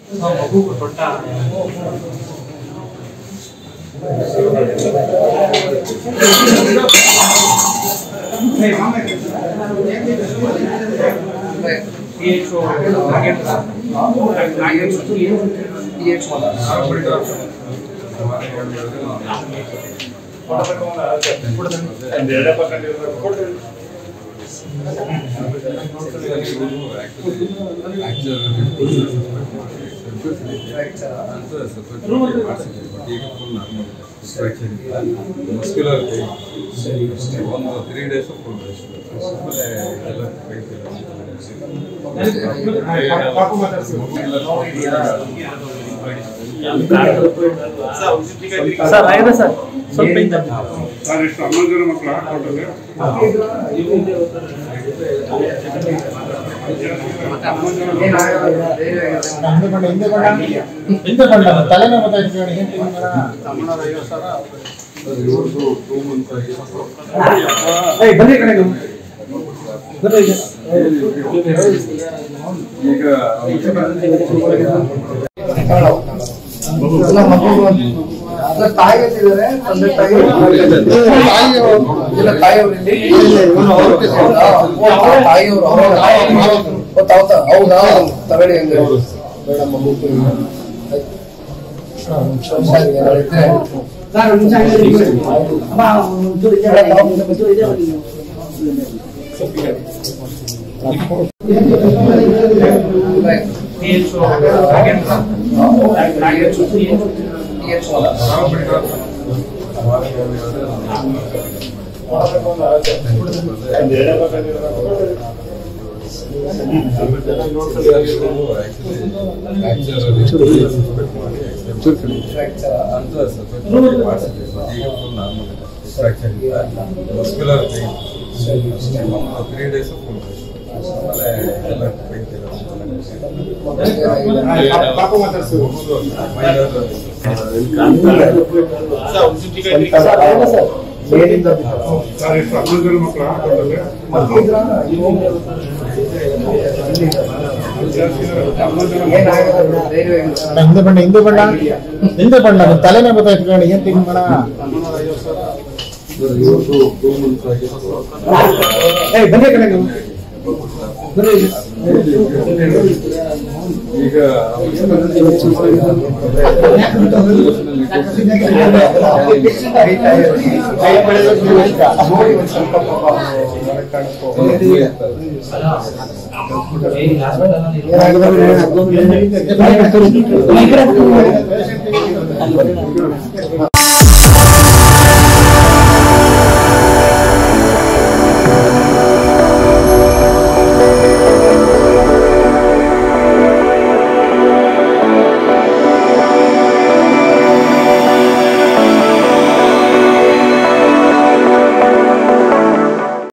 ಮಗುಗೂ ದೊಡ್ಡ PHO Nagendra Nagendra PHO ಮುಸ್ಕ್ಯುಲರ್ ಒಂದು three days full ಆಮೇಲೆ ಎಲ್ಲ ಸರ್ ಆಗಿದೆ ಸರ್ ಸ್ವಲ್ಪ ಇಂದ ಸರ್ ಎಷ್ಟು ಹನ್ನೊಂದು ಜನ ಮಕ್ಕಳ ಟೋಟಲ್ ಹಿಂದೆ ಬಣ್ಣ ಹಿಂದೆ ಬಣ್ಣ ಹಿಂದೆ ಬಣ್ಣ ತಲೆನೋವು ಗೊತ್ತಾಯ್ತು ನೋಡಿ ಏನ್ ತಿಂಗ್ ಇವ್ರದ್ದು ಟೂ ಮಂತ್ಸ್ ಆಗಿ ಏಯ್ ಬನ್ನಿ ಈ ಕಡೆ ನೀವು. ಬರ್ರಿ ಈಗ. ಈಗ ತಾಯಿ ಎಲ್ಲಿದ್ದಾರೆ ತಂದೆ ತಾಯಿ ಇಲ್ಲ ತಾಯಿಯವರಲ್ಲಿ ತಾಯಿಯವರು ಹೌದಾ ಹೌದಾ ತಗೊಳ್ಳಿ ಅಂದ್ರೆ ಮೇಡಮ್ ಮಗು ಸರಿ ಏನಾದ್ರೆ PHO ನಾಗೇಂದ್ರ ನಾಗೇಂದ್ರ PHO ಮುಸ್ಕ್ಯುಲರ್ ಒಂದು ತ್ರೀ ಡೇಸ್ ಫುಲ್ ಆಮೇಲೆ ಎಲ್ಲ ಪಾಪು ಮಾತಾಡ್ಸು. ಸರ್ ಆಗಿದೆ ಸರ್ ಮೇಲಿಂದ ಸರ್ ಎಷ್ಟು ಹನ್ನೊಂದು ಜನ ಮಕ್ಕಳ ಟೋಟಲ್ ಏನಾಗಿದೆ ಧೈರ್ಯವಾಗಿ ಅಣ್ಣ, ಹಿಂದೆ ಬಣ್ಣ ಹಿಂದೆ ಬಣ್ಣ ಹಿಂದೆ ಬಣ್ಣ ತಲೆನೋವು ಗೊತ್ತಾಯ್ತು ನೋಡಿ ಏನ್ ತಿಂಗ್ ಮಾಡ ಇವ್ರದ್ದು ಟೂ ಮಂತ್ಸ್ ಆಗಿ ಏಯ್ ಬನ್ನಿ ಈ ಕಡೆ ನೀವು. ಬರ್ರಿ ಈಗ. ಈಗ ಕೈ ಬೆಳೆಯೋದು ನೀವು ಈಗ. ನೋಡಿ ಒಂದ್ ಸ್ವಲ್ಪ ಪಾಪ ಹೊರಗ್ ಕಾಣಿಸ್ಕೊ. ಏನಾಗಿದೆ ನೋಡಿ?